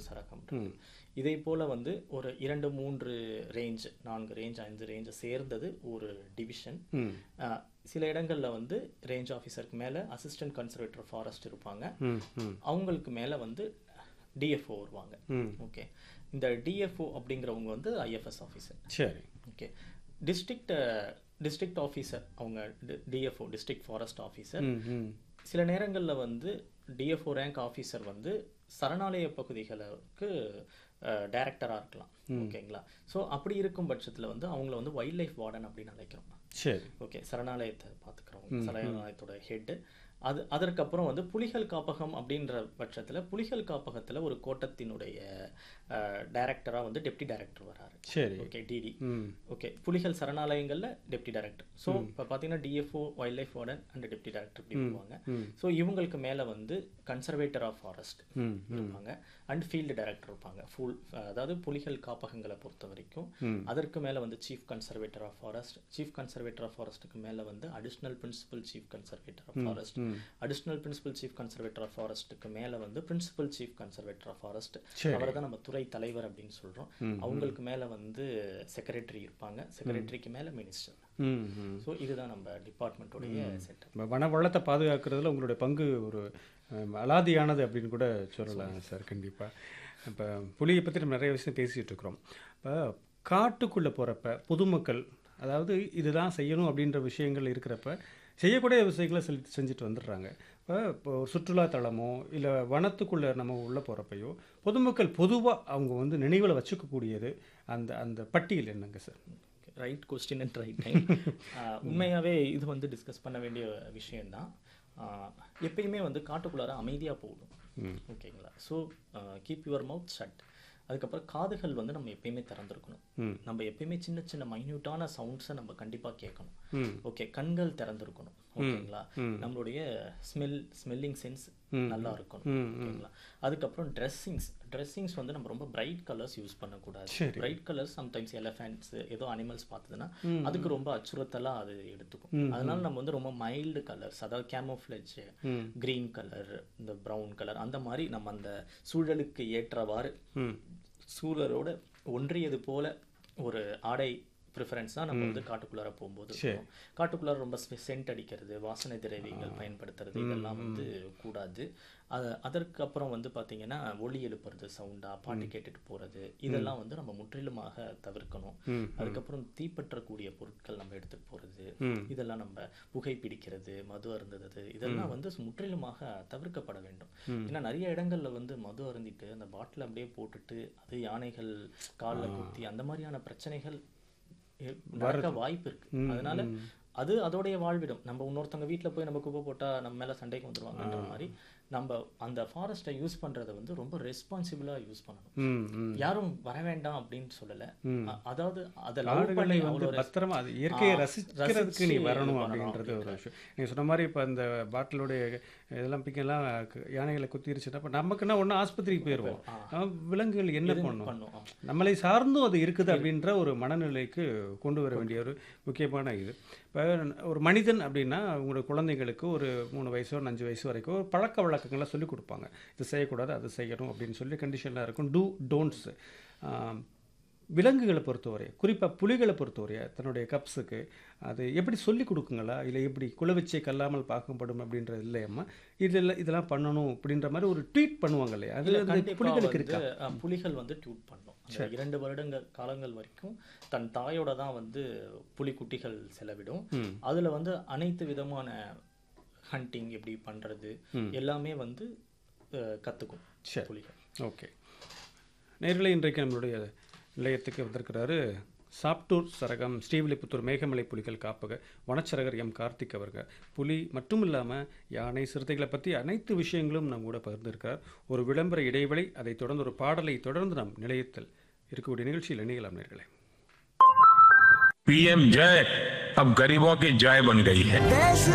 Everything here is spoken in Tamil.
சரகம் இருக்குது இதே போல் வந்து ஒரு இரண்டு மூன்று ரேஞ்ச் நான்கு ரேஞ்ச் ஐந்து ரேஞ்ச் சேர்ந்தது ஒரு டிவிஷன் ம் சில இடங்களில் வந்து ரேஞ்ச் ஆஃபீஸருக்கு மேலே அசிஸ்டன்ட் கன்சர்வேட்டர் ஃபாரஸ்ட் இருப்பாங்க ம் ம் அவங்களுக்கு மேலே வந்து டிஎஃப்ஓ வருவாங்க ம் ஓகே இந்த டிஎஃப்ஓ அப்படிங்கிறவங்க வந்து ஐஎஃப்எஸ் ஆஃபீஸர் சரி ஓகே டிஸ்ட்ரிக்ட் டிஸ்ட்ரிக்ட் ஆஃபீஸர் அவங்க டிஎஃப்ஓ டிஸ்ட்ரிக்ட் ஃபாரஸ்ட் ஆஃபீஸர் ம் ம் சில நேரங்களில் வந்து டிஎஃப்ஓ ரேங்க் ஆஃபீஸர் வந்து சரணாலய பகுதிகளுக்கு டைரக்டராக இருக்கலாம் ஓகேங்களா ஸோ அப்படி இருக்கும் பட்சத்தில் வந்து அவங்கள வந்து வைல்ட் லைஃப் வார்டன் அப்படின்னு அழைக்கிறோம் சரி ஓகே சரணாலயத்தை பார்த்துக்கிறவங்க சரணாலயத்தோட ஹெட்டு அது அதற்கப்புறம் வந்து புலிகள் காப்பகம் அப்படின்ற பட்சத்தில் புலிகள் காப்பகத்தில் ஒரு கோட்டத்தினுடைய டைரக்டராக வந்து டெப்டி டைரக்டர் வராரு சரி ஓகே டிடி ம் ஓகே புலிகள் சரணாலயங்களில் டெப்டி டைரக்டர் ஸோ இப்போ பார்த்தீங்கன்னா D F O wildlife warden and deputy director இப்படி வருவாங்க ம். ஸோ இவங்களுக்கு மேலே வந்து கன்சர்வேட்டர் ஆஃப் ஃபாரஸ்ட் ம் இருப்பாங்க அண்ட் ஃபீல்டு டைரக்டர் இருப்பாங்க ஃபுல் அதாவது புலிகள் காப்பகங்களை பொறுத்த வரைக்கும் ம். அதற்கு மேலே வந்து chief conservator of forest chief conservator of ஃபாரஸ்ட்டுக்கு மேலே வந்து additional principal chief conservator of forest ம் additional principal chief conservator of ஃபாரஸ்ட்டுக்கு மேலே வந்து principal chief conservator of forest சரி. அவரை தான் நம்ம துறை தலைவர் அப்படின்னு சொல்கிறோம் அவங்களுக்கு மேலே வந்து செக்ரட்டரி இருப்பாங்க செக்ரட்டரிக்கு மேலே மினிஸ்டர் ம் ம் ஸோ இதுதான் நம்ம டிபார்ட்மெண்ட்டோடைய செட்டப் இப்ப வன வளத்தை பாதுகாக்கிறதுல உங்களுடைய பங்கு ஒரு அஹ், அலாதியானது அப்படின்னு கூட சொல்லலாம் சார் கண்டிப்பாக இப்போ புலியை பற்றி நம்ம நிறைய விஷயம் பேசிகிட்டு இருக்கிறோம் இப்போ காட்டுக்குள்ளே போகிறப்ப பொதுமக்கள் அதாவது இதுதான் செய்யணும் அப்படின்ற விஷயங்கள் இருக்கிறப்ப செய்யக்கூடிய விஷயங்களை செல் செஞ்சுட்டு வந்துடுறாங்க இப்போ இப்போ ஒரு சுற்றுலா தலமோ இல்லை வனத்துக்குள்ளே நம்ம உள்ளே போகிறப்பையோ பொதுமக்கள் பொதுவாக அவங்க வந்து நினைவில் வச்சுக்கக்கூடியது அந்த அந்த பட்டியல் என்னங்க sir right question and right time உண்மையாகவே இது வந்து டிஸ்கஸ் பண்ண வேண்டிய விஷயம்தான் ஆஹ் எப்பயுமே வந்து காட்டுக்குள்ளார அமைதியாக போகணும் ஓகேங்களா so keep your mouth shut அதுக்கப்புறம் காதுகள் வந்து நம்ம எப்பயுமே திறந்திருக்கணும் ம். நம்ம எப்பயுமே சின்ன சின்ன மைன்யூட்டான சவுண்ட்ஸை நம்ம கண்டிப்பாக கேட்கணும் ம் ஓகே கண்கள் திறந்திருக்கணும் ஓகேங்களா நம்மளுடைய ஸ்மெல் ஸ்மெல்லிங் சென்ஸ் நல்லா இருக்கணும் ஓகேங்களா அதுக்கப்புறம் ட்ரெஸ்ஸிங்ஸ் ட்ரெஸ்ஸிங்ஸ் வந்து நம்ம ரொம்ப பிரைட் கலர்ஸ் யூஸ் பண்ணக்கூடாது பிரைட் கலர்ஸ் சம்டைம்ஸ் எலஃபென்ட்ஸ் ஏதோ அனிமல்ஸ் பார்த்ததுன்னா அதுக்கு ரொம்ப அச்சுறுத்தலா அது எடுத்துக்கும் அதனால நம்ம வந்து ரொம்ப மைல்டு கலர்ஸ் அதாவது கேமோஃப்ளேஜ் கிரீன் கலர் இந்த ப்ரௌன் கலர் அந்த மாதிரி நம்ம அந்த சூழலுக்கு ஏற்றவாறு ம் சூழலோட ஒன்றியது போல ஒரு ஆடை ப்ரிஃபரன்ஸ் தான் நம்ம வந்து காட்டுக்குள்ளார போகும்போது இருக்கணும். காட்டுக்குள்ளார ரொம்ப சென்ட் அடிக்கிறது வாசனை திரவியங்கள் பயன்படுத்துறது இதெல்லாம் வந்து கூடாது அது அதற்கு அப்புறம் வந்து பார்த்தீங்கன்னா ஒலி எழுப்புறது சவுண்டா பாட்டு கேட்டுட்டு போறது இதெல்லாம் வந்து நம்ம முற்றிலுமாக தவிர்க்கணும் அதுக்கப்புறம் தீப்பற்றக்கூடிய பொருட்கள் நம்ம எடுத்துட்டு போறது இதெல்லாம் நம்ம புகை பிடிக்கிறது மது அருந்துறது இதெல்லாம் வந்து முற்றிலுமாக தவிர்க்கப்பட வேண்டும் ஏன்னா நிறைய இடங்கள்ல வந்து மது அருந்திட்டு அந்த பாட்டில் அப்படியே போட்டுட்டு அது யானைகள் காலில் குத்தி அந்த மாதிரியான பிரச்சனைகள் எ- நடக்க வாய்ப்பு இருக்கு அதனால அது அதோடைய வாழ்விடம் நம்ம இன்னொருத்தவங்க வீட்ல போய் நம்ம குப்பை போட்டா நம்ம மேல சண்டைக்கு வந்துருவாங்கன்ற மாதிரி நம்ம அந்த ஃபாரஸ்ட்டை யூஸ் பண்றதை வந்து ரொம்ப ரெஸ்பான்சிபிளா யூஸ் பண்ணணும் ம் ம் யாரும் வர வேண்டாம் அப்படின்னு சொல்லல அ- அதாவது அதை லவ் காடுகளை பண்ணி வந்து அவ்வளோ பத்திரமா அது இயற்கையை ஆ, ரசிக்கிறதுக்கு நீ ரசிச்சு வரணும் இது அப்படின்றது ஒரு பண்ணணும் விஷயம் நீங்கள் சொன்ன மாதிரி இப்போ இந்த பாட்டிலுடைய இதெல்லாம் பிக்கெல்லாம் க- யானைகளை குத்திருச்சுன்னா இப்போ நமக்குன்னா ஒன்றும் ஆஸ்பத்திரிக்கு போயிடுவோம் ஆனா, விலங்குகள் என்ன பண்ணும் பண்ணும் ஆ. நம்மளை சார்ந்தும் அது இருக்குது அப்படின்ற ஒரு மனநிலைக்கு கொண்டு வர வேண்டிய ஒரு முக்கியமான இது இப்போ ஒரு மனிதன் அப்படின்னா உங்களோட குழந்தைங்களுக்கு ஒரு மூணு வயசோ அஞ்சு வயசு வரைக்கும் ஒரு பழக்க வழக்கங்களை சொல்லிக் கொடுப்பாங்க இது செய்யக்கூடாது அது செய்யணும் அப்படின்னு சொல்லி கண்டிஷன்லாம் இருக்கும் டூ டோன்ட்ஸ் விலங்குகளை பொறுத்தவரை குறிப்பாக புலிகளை பொறுத்தவரை தன்னுடைய கப்ஸுக்கு அது எப்படி சொல்லி கொடுக்குங்களா இல்லை எப்படி குலவச்சை கல்லாமல் பார்க்கப்படும் அப்படின்றது இல்லையம்மா இதில் இதெல்லாம் பண்ணணும் அப்படின்ற மாதிரி ஒரு ட்வீட் பண்ணுவாங்க இல்லையா அது அந்த கண்டிப்பா புலிகளுக்கு வந்து, இருக்கா அஹ், புலிகள் வந்து டியூட் பண்ணும் அந்த இரண்டு வருடங்கள் காலங்கள் வரைக்கும் தன் தாயோட தான் வந்து புலிக்குட்டிகள் செலவிடும் அதுல வந்து அனைத்து விதமான ஹண்டிங் எப்படி பண்றது எல்லாமே வந்து அஹ், கத்துக்கும் சரி. புலிகள் ஓகே நேரில் இன்றைக்கு நம்மளுடைய நிலையத்துக்கு வந்திருக்கிறாரு சாப்டூர் சரகம் ஸ்ரீவில்லிபுத்தூர் மேகமலை புலிகள் காப்பக வனச்சரகர் எம் கார்த்திக் அவர்கள் புலி மட்டும் இல்லாமல் யானை சிறுத்தைகளை பற்றி அனைத்து விஷயங்களும் நம்ம கூட பகிர்ந்திருக்கிறார் ஒரு விளம்பர இடைவெளி அதைத் தொடர்ந்து ஒரு பாடலை தொடர்ந்து நம் நிலையத்தில் இருக்கக்கூடிய நிகழ்ச்சியில் இணையலாம் நேர்களே पीएम जय अब गरीबों की जय बन गई है